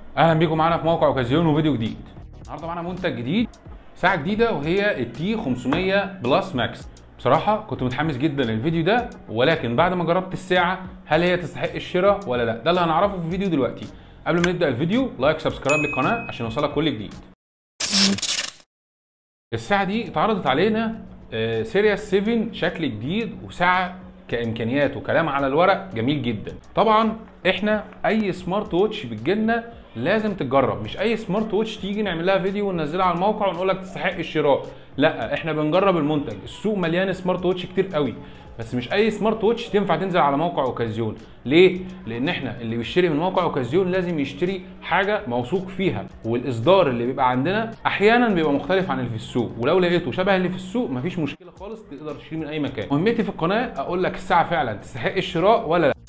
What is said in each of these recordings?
اهلا بيكم معانا في موقع اوكازيون وفيديو جديد النهارده معانا منتج جديد ساعه جديده وهي التي 500 بلس ماكس بصراحه كنت متحمس جدا للفيديو ده ولكن بعد ما جربت الساعه هل هي تستحق الشراء ولا لا ده اللي هنعرفه في الفيديو دلوقتي قبل ما نبدا الفيديو لايك سبسكرايب للقناه عشان يوصلك كل جديد الساعه دي اتعرضت علينا سيريس 7 شكل جديد وساعه كامكانيات وكلام على الورق جميل جدا طبعا احنا اي سمارت ووتش بتجيلنا لازم تتجرب مش اي سمارت ووتش تيجي نعمل لها فيديو وننزلها على الموقع ونقول لك تستحق الشراء لا احنا بنجرب المنتج السوق مليان سمارت ووتش كتير قوي بس مش اي سمارت ووتش تنفع تنزل على موقع اوكازيون ليه لان احنا اللي بيشتري من موقع اوكازيون لازم يشتري حاجه موثوق فيها والاصدار اللي بيبقى عندنا احيانا بيبقى مختلف عن اللي في السوق ولو لقيته شبه اللي في السوق مفيش مشكله خالص تقدر تشتري من اي مكان مهمتي في القناه اقول لك الساعه فعلا تستحق الشراء ولا لا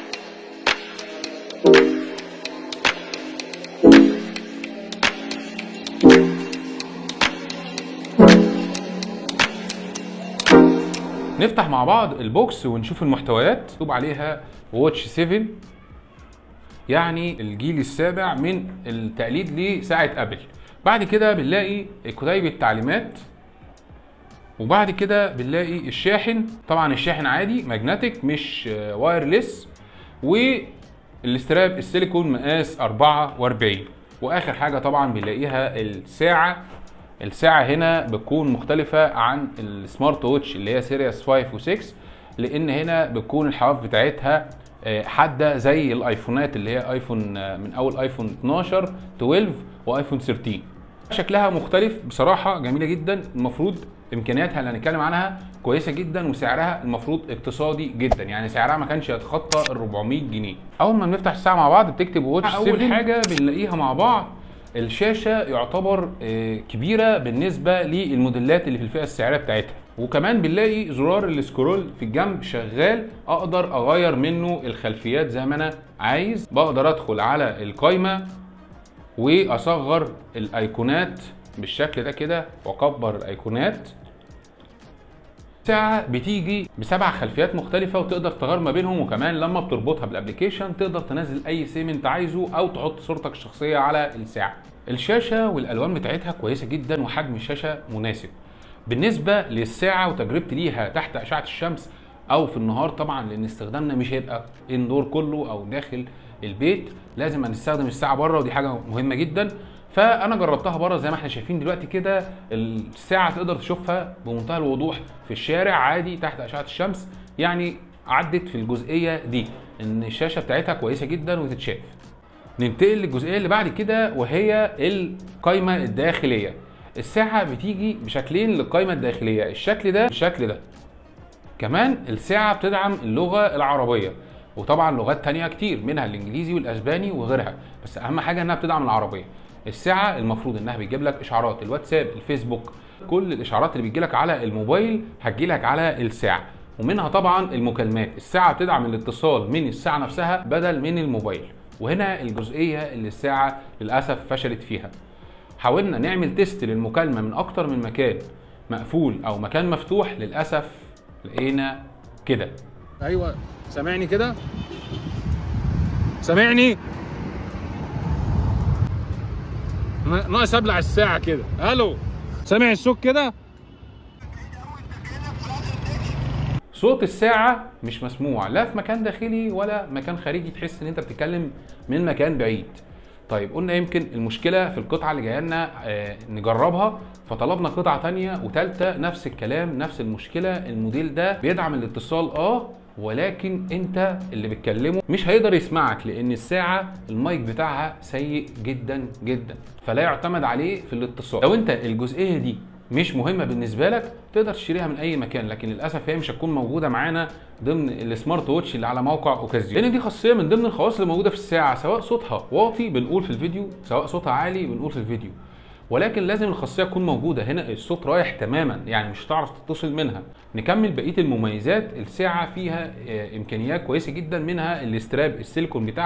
نفتح مع بعض البوكس ونشوف المحتويات مكتوب عليها واتش 7 يعني الجيل السابع من التقليد لساعة ابل بعد كده بنلاقي كتيب التعليمات وبعد كده بنلاقي الشاحن طبعا الشاحن عادي ماجنتيك مش وايرلس والاستراب السيليكون مقاس 44 واخر حاجه طبعا بنلاقيها الساعه الساعة هنا بتكون مختلفة عن السمارت ووتش اللي هي سيريس 5 و6 لأن هنا بتكون الحواف بتاعتها حادة زي الايفونات اللي هي ايفون من اول ايفون 12 12 وايفون 13 شكلها مختلف بصراحة جميلة جدا المفروض امكانياتها اللي هنتكلم عنها كويسه جدا وسعرها المفروض اقتصادي جدا يعني سعرها ما كانش يتخطى ال 400 جنيه اول ما بنفتح الساعه مع بعض بتكتب واتش اول حاجه بنلاقيها مع بعض الشاشه يعتبر كبيره بالنسبه للموديلات اللي في الفئه السعريه بتاعتها وكمان بنلاقي زرار السكرول في الجنب شغال اقدر اغير منه الخلفيات زي ما انا عايز بقدر ادخل على القايمه واصغر الايقونات بالشكل ده كده واكبر الايقونات ساعة بتيجي بسبع خلفيات مختلفة وتقدر تغير ما بينهم وكمان لما بتربطها بالابلكيشن تقدر تنزل اي سيم انت عايزه او تحط صورتك الشخصية على الساعة. الشاشة والالوان بتاعتها كويسة جدا وحجم الشاشة مناسب. بالنسبة للساعة وتجربتي ليها تحت اشعة الشمس او في النهار طبعا لان استخدامنا مش هيبقى اندور كله او داخل البيت لازم هنستخدم الساعة بره ودي حاجة مهمة جدا فانا جربتها بره زي ما احنا شايفين دلوقتي كده الساعه تقدر تشوفها بمنتهى الوضوح في الشارع عادي تحت اشعه الشمس يعني عدت في الجزئيه دي ان الشاشه بتاعتها كويسه جدا وتتشاف ننتقل للجزئيه اللي بعد كده وهي القايمه الداخليه الساعه بتيجي بشكلين للقايمه الداخليه الشكل ده الشكل ده كمان الساعه بتدعم اللغه العربيه وطبعا لغات تانية كتير منها الانجليزي والاسباني وغيرها بس اهم حاجه انها بتدعم العربيه الساعه المفروض انها بتجيب لك اشعارات الواتساب الفيسبوك كل الاشعارات اللي بتجي لك على الموبايل هتجي لك على الساعه ومنها طبعا المكالمات الساعه بتدعم الاتصال من الساعه نفسها بدل من الموبايل وهنا الجزئيه اللي الساعه للاسف فشلت فيها حاولنا نعمل تيست للمكالمه من اكتر من مكان مقفول او مكان مفتوح للاسف لقينا كده ايوه سامعني كده سامعني ناقص ابلع الساعه كده الو سامع الصوت كده صوت الساعة مش مسموع لا في مكان داخلي ولا مكان خارجي تحس ان انت بتتكلم من مكان بعيد طيب قلنا يمكن المشكلة في القطعة اللي جاية لنا آه نجربها فطلبنا قطعة تانية وتالتة نفس الكلام نفس المشكلة الموديل ده بيدعم الاتصال اه ولكن انت اللي بتكلمه مش هيقدر يسمعك لان الساعه المايك بتاعها سيء جدا جدا فلا يعتمد عليه في الاتصال لو انت الجزئيه دي مش مهمه بالنسبه لك تقدر تشتريها من اي مكان لكن للاسف هي مش هتكون موجوده معانا ضمن السمارت ووتش اللي على موقع اوكازيون لان دي خاصيه من ضمن الخواص اللي موجوده في الساعه سواء صوتها واطي بنقول في الفيديو سواء صوتها عالي بنقول في الفيديو ولكن لازم الخاصيه تكون موجوده هنا الصوت رايح تماما يعني مش هتعرف تتصل منها نكمل بقيه المميزات الساعه فيها امكانيات كويسه جدا منها الاستراب السيليكون بتاعها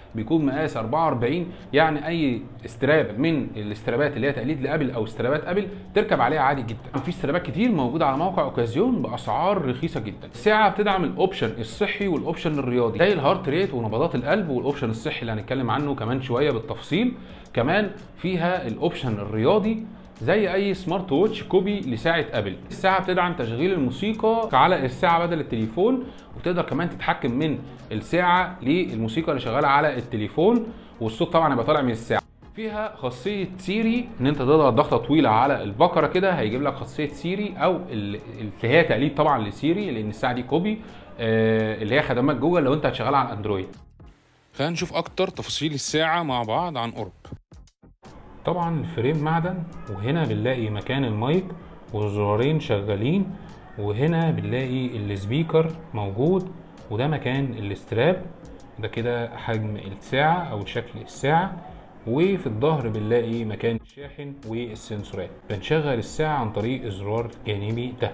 بيكون مقاس 44 يعني اي استراب من الاسترابات اللي هي تقليد لابل او استرابات ابل تركب عليها عادي جدا في استرابات كتير موجوده على موقع اوكازيون باسعار رخيصه جدا الساعه بتدعم الاوبشن الصحي والاوبشن الرياضي زي الهارت ريت ونبضات القلب والاوبشن الصحي اللي هنتكلم عنه كمان شويه بالتفصيل كمان فيها الاوبشن الرياضي زي اي سمارت ووتش كوبي لساعه ابل الساعه بتدعم تشغيل الموسيقى على الساعه بدل التليفون وتقدر كمان تتحكم من الساعه للموسيقى اللي شغاله على التليفون والصوت طبعا هيبقى طالع من الساعه فيها خاصيه سيري ان انت تضغط ضغطه طويله على البكره كده هيجيب لك خاصيه سيري او ال- اللي هي تقليد طبعا لسيري لان الساعه دي كوبي آه، اللي هي خدمات جوجل لو انت هتشغلها على اندرويد خلينا نشوف اكتر تفاصيل الساعه مع بعض عن قرب طبعا الفريم معدن وهنا بنلاقي مكان المايك والزرارين شغالين وهنا بنلاقي السبيكر موجود وده مكان الاستراب ده كده حجم الساعة أو شكل الساعة وفي الظهر بنلاقي مكان الشاحن والسنسورات بنشغل الساعة عن طريق الزرار الجانبي ده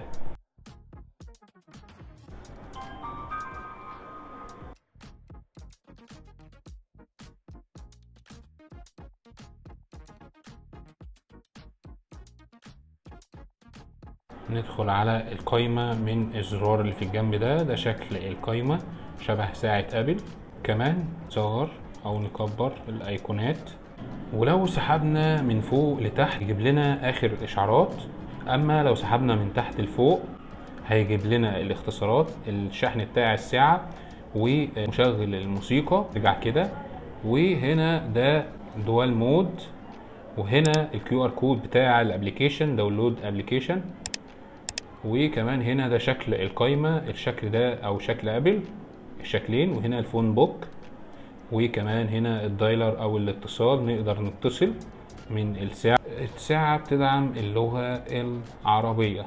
ندخل على القايمة من الزرار اللي في الجنب ده ده شكل القايمة شبه ساعة ابل كمان صغر او نكبر الايقونات ولو سحبنا من فوق لتحت يجيب لنا اخر الاشعارات اما لو سحبنا من تحت لفوق هيجيب لنا الاختصارات الشحن بتاع الساعة ومشغل الموسيقى رجع كده وهنا ده دوال مود وهنا الكيو ار كود بتاع الابليكيشن داونلود ابليكيشن وكمان هنا ده شكل القايمة الشكل ده او شكل ابل الشكلين وهنا الفون بوك وكمان هنا الدايلر او الاتصال نقدر نتصل من الساعة الساعة بتدعم اللغة العربية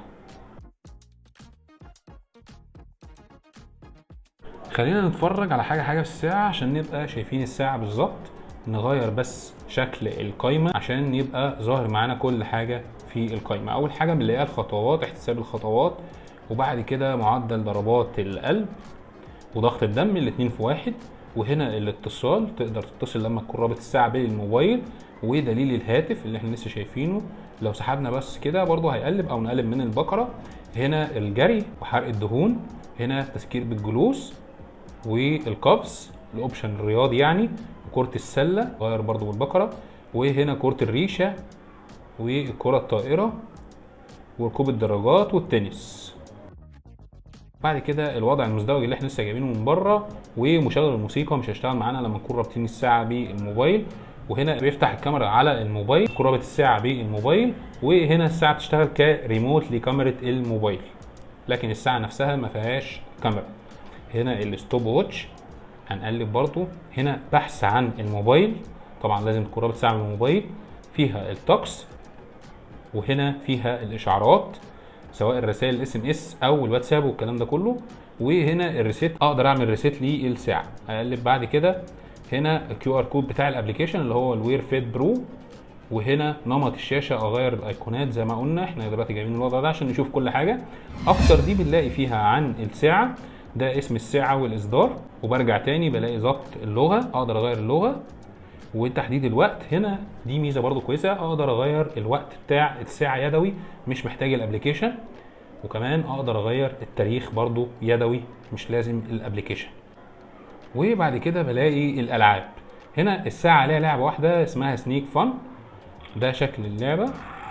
خلينا نتفرج على حاجة حاجة في الساعة عشان نبقى شايفين الساعة بالظبط نغير بس شكل القايمة عشان يبقى ظاهر معانا كل حاجة في القايمة أول حاجة بنلاقيها الخطوات احتساب الخطوات وبعد كده معدل ضربات القلب وضغط الدم الاتنين في واحد وهنا الاتصال تقدر تتصل لما تكون رابط الساعة بالموبايل ودليل الهاتف اللي احنا لسه شايفينه لو سحبنا بس كده برضو هيقلب او نقلب من البقرة هنا الجري وحرق الدهون هنا تسكير بالجلوس والقفز الاوبشن الرياضي يعني وكرة السلة غير برضو بالبقرة وهنا كرة الريشة والكرة الطائرة وركوب الدراجات والتنس بعد كده الوضع المزدوج اللي احنا لسه جايبينه من بره ومشغل الموسيقى مش هيشتغل معانا لما نكون رابطين الساعه بالموبايل وهنا بيفتح الكاميرا على الموبايل تكون رابط الساعه بالموبايل وهنا الساعه بتشتغل كريموت لكاميرا الموبايل لكن الساعه نفسها ما فيهاش كاميرا هنا الستوب ووتش هنقلب برضو هنا بحث عن الموبايل طبعا لازم تكون رابط ساعه بالموبايل فيها التوكس وهنا فيها الاشعارات سواء الرسائل الاس ام اس او الواتساب والكلام ده كله وهنا الريسيت اقدر اعمل ريسيت للساعه اقلب بعد كده هنا الكيو ار كود بتاع الابلكيشن اللي هو الوير فيت برو وهنا نمط الشاشه اغير الايقونات زي ما قلنا احنا دلوقتي جايبين الوضع ده عشان نشوف كل حاجه اكتر دي بنلاقي فيها عن الساعه ده اسم الساعه والاصدار وبرجع تاني بلاقي ظبط اللغه اقدر اغير اللغه وتحديد الوقت هنا دي ميزه برضو كويسه اقدر اغير الوقت بتاع الساعه يدوي مش محتاج الابلكيشن وكمان اقدر اغير التاريخ برضو يدوي مش لازم الابلكيشن وبعد كده بلاقي الالعاب هنا الساعه عليها لعبه واحده اسمها سنيك فن ده شكل اللعبه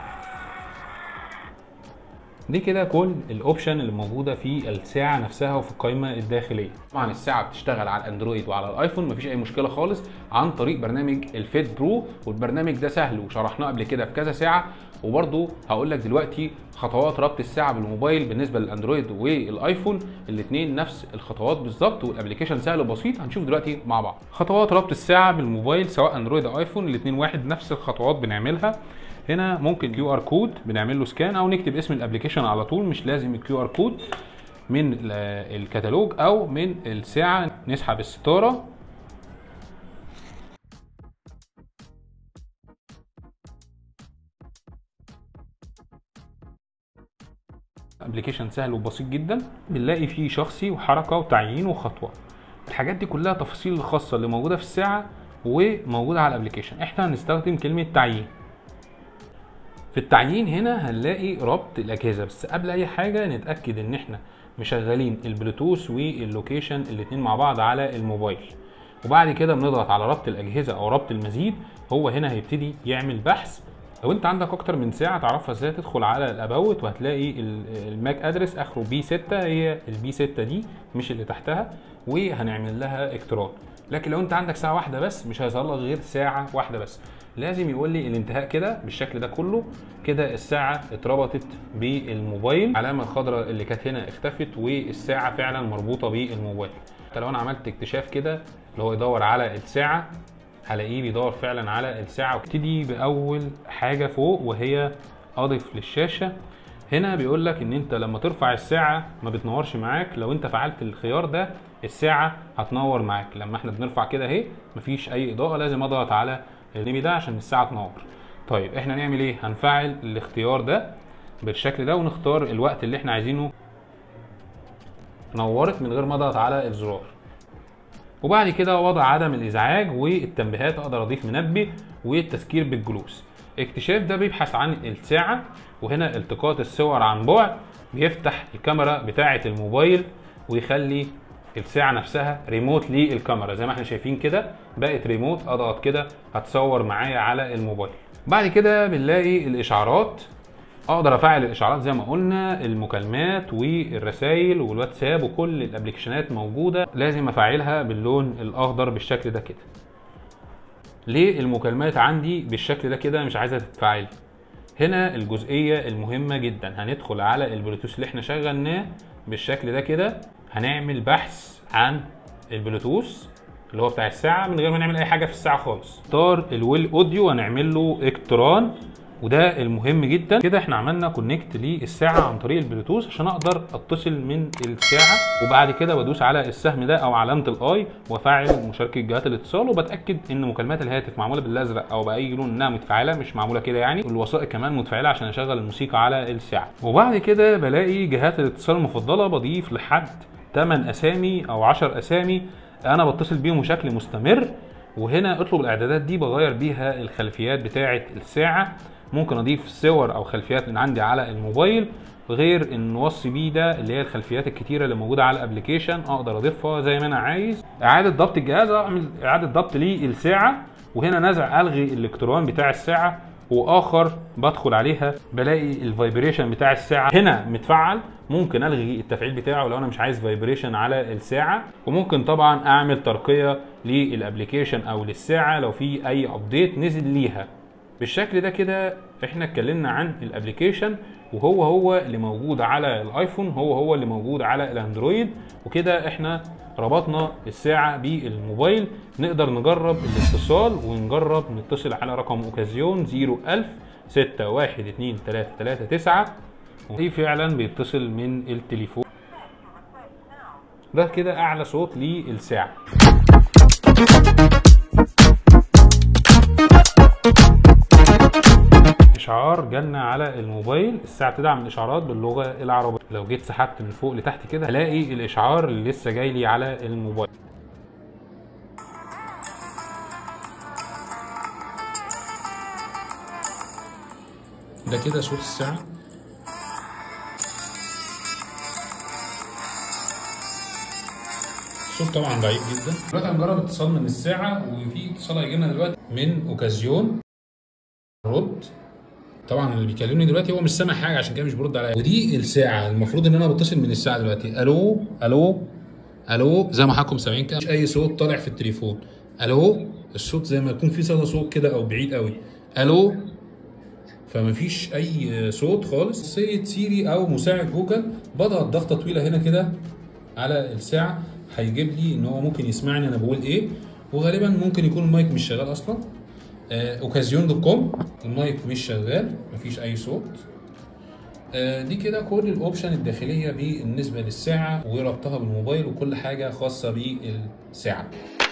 دي كده كل الاوبشن اللي موجوده في الساعه نفسها وفي القائمه الداخليه طبعا الساعه بتشتغل على الاندرويد وعلى الايفون مفيش اي مشكله خالص عن طريق برنامج الفيت برو والبرنامج ده سهل وشرحناه قبل كده في كذا ساعه وبرده هقول لك دلوقتي خطوات ربط الساعه بالموبايل بالنسبه للاندرويد والايفون الاثنين نفس الخطوات بالظبط والابلكيشن سهل وبسيط هنشوف دلوقتي مع بعض خطوات ربط الساعه بالموبايل سواء اندرويد او ايفون الاثنين واحد نفس الخطوات بنعملها هنا ممكن كيو ار كود بنعمل له سكان او نكتب اسم الابلكيشن على طول مش لازم الكيو ار كود من ال- الكتالوج او من الساعه نسحب الستاره ابلكيشن سهل وبسيط جدا بنلاقي فيه شخصي وحركه وتعيين وخطوه الحاجات دي كلها تفاصيل الخاصه اللي موجوده في الساعه وموجوده على الابلكيشن احنا هنستخدم كلمه تعيين في التعيين هنا هنلاقي ربط الاجهزه بس قبل اي حاجه نتاكد ان احنا مشغلين البلوتوث واللوكيشن الاتنين مع بعض على الموبايل وبعد كده بنضغط على ربط الاجهزه او ربط المزيد هو هنا هيبتدي يعمل بحث لو انت عندك اكتر من ساعه تعرفها ازاي تدخل على الاباوت وهتلاقي ال- الماك ادرس اخره بي 6 هي البي 6 دي مش اللي تحتها وهنعمل لها اقتران لكن لو انت عندك ساعه واحده بس مش هيظهر لك غير ساعه واحده بس لازم يقول لي الانتهاء كده بالشكل ده كله كده الساعه اتربطت بالموبايل العلامه الخضراء اللي كانت هنا اختفت والساعه فعلا مربوطه بالموبايل حتى لو انا عملت اكتشاف كده اللي هو يدور على الساعه هلاقيه بيدور فعلا على الساعه وابتدي باول حاجه فوق وهي اضف للشاشه هنا بيقول لك ان انت لما ترفع الساعه ما بتنورش معاك لو انت فعلت الخيار ده الساعه هتنور معاك لما احنا بنرفع كده اهي مفيش اي اضاءه لازم اضغط على النبي ده عشان الساعه تنور طيب احنا نعمل ايه هنفعل الاختيار ده بالشكل ده ونختار الوقت اللي احنا عايزينه نورت من غير ما اضغط على الزرار وبعد كده وضع عدم الازعاج والتنبيهات اقدر اضيف منبه والتذكير بالجلوس اكتشاف ده بيبحث عن الساعه وهنا التقاط الصور عن بعد بيفتح الكاميرا بتاعه الموبايل ويخلي الساعه نفسها ريموت للكاميرا زي ما احنا شايفين كده بقت ريموت اضغط كده هتصور معايا على الموبايل بعد كده بنلاقي الاشعارات اقدر افعل الاشعارات زي ما قلنا المكالمات والرسائل والواتساب وكل الابلكيشنات موجوده لازم افعلها باللون الاخضر بالشكل ده كده ليه المكالمات عندي بالشكل ده كده مش عايزه تتفعل هنا الجزئيه المهمه جدا هندخل على البلوتوث اللي احنا شغلناه بالشكل ده كده هنعمل بحث عن البلوتوث اللي هو بتاع الساعه من غير ما نعمل اي حاجه في الساعه خالص اختار الويل اوديو هنعمل له اقتران وده المهم جدا كده احنا عملنا كونكت للساعه عن طريق البلوتوث عشان اقدر اتصل من الساعه وبعد كده بدوس على السهم ده او علامه الاي وافعل مشاركه جهات الاتصال وبتاكد ان مكالمات الهاتف معموله بالازرق او باي لون انها متفعله مش معموله كده يعني والوسائط كمان متفعله عشان اشغل الموسيقى على الساعه وبعد كده بلاقي جهات الاتصال المفضله بضيف لحد 8 اسامي او 10 اسامي انا بتصل بيهم بشكل مستمر وهنا اطلب الاعدادات دي بغير بيها الخلفيات بتاعه الساعه ممكن اضيف صور او خلفيات من عندي على الموبايل غير ان نوصي بيه ده اللي هي الخلفيات الكتيره اللي موجوده على الابلكيشن اقدر اضيفها زي ما انا عايز اعاده ضبط الجهاز اعمل اعاده ضبط للساعه وهنا نزع الغي الاقتران بتاع الساعه واخر بدخل عليها بلاقي الفايبريشن بتاع الساعه هنا متفعل ممكن الغي التفعيل بتاعه لو انا مش عايز فايبريشن على الساعه وممكن طبعا اعمل ترقيه للابلكيشن او للساعه لو في اي ابديت نزل ليها بالشكل ده كده احنا اتكلمنا عن الابلكيشن وهو هو اللي موجود على الايفون هو هو اللي موجود على الاندرويد وكده احنا ربطنا الساعة بالموبايل نقدر نجرب الاتصال ونجرب نتصل على رقم اوكازيون 01000 612 ودي فعلا بيتصل من التليفون ده كده اعلى صوت للساعة اشعار جالنا على الموبايل الساعه تدعم الاشعارات باللغه العربيه لو جيت سحبت من فوق لتحت كده هلاقي الاشعار اللي لسه جاي لي على الموبايل ده كده صوت الساعه الصوت طبعا ضعيف جدا دلوقتي هنجرب اتصال من الساعه وفي اتصال هيجي لنا دلوقتي من اوكازيون رد طبعا اللي بيكلمني دلوقتي هو مش سامع حاجه عشان كده مش برد عليا ودي الساعه المفروض ان انا بتصل من الساعه دلوقتي الو الو الو زي ما حضراتكم سامعين كده مش اي صوت طالع في التليفون الو الصوت زي ما يكون في صدى صوت كده او بعيد قوي الو فمفيش اي صوت خالص سيد سيري او مساعد جوجل بضغط ضغطه طويله هنا كده على الساعه هيجيب لي ان هو ممكن يسمعني انا بقول ايه وغالبا ممكن يكون المايك مش شغال اصلا اوكازيون دوت كوم المايك مش شغال مفيش اي صوت آه دي كده كل الاوبشن الداخليه بالنسبه للساعه وربطها بالموبايل وكل حاجه خاصه بالساعه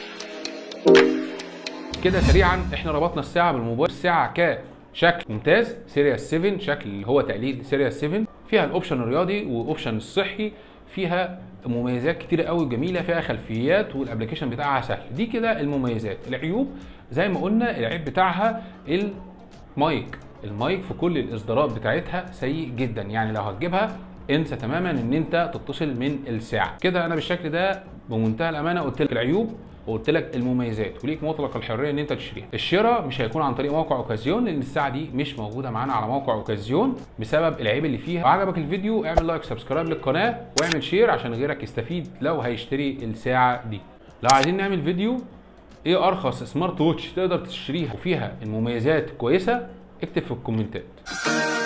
كده سريعا احنا ربطنا الساعه بالموبايل الساعه كشكل ممتاز سيريس 7 شكل اللي هو تقليد سيريس 7 فيها الاوبشن الرياضي واوبشن الصحي فيها مميزات كتير قوي جميله فيها خلفيات والابلكيشن بتاعها سهل دي كده المميزات العيوب زي ما قلنا العيب بتاعها المايك المايك في كل الاصدارات بتاعتها سيء جدا يعني لو هتجيبها انسى تماما ان انت تتصل من الساعه كده انا بالشكل ده بمنتهى الامانه قلت لك العيوب وقلت لك المميزات وليك مطلق الحريه ان انت تشتريها الشراء مش هيكون عن طريق موقع اوكازيون لان الساعه دي مش موجوده معانا على موقع اوكازيون بسبب العيب اللي فيها لو عجبك الفيديو اعمل لايك سبسكرايب للقناه واعمل شير عشان غيرك يستفيد لو هيشتري الساعه دي لو عايزين نعمل فيديو ايه ارخص سمارت ووتش تقدر تشتريها وفيها المميزات كويسه اكتب في الكومنتات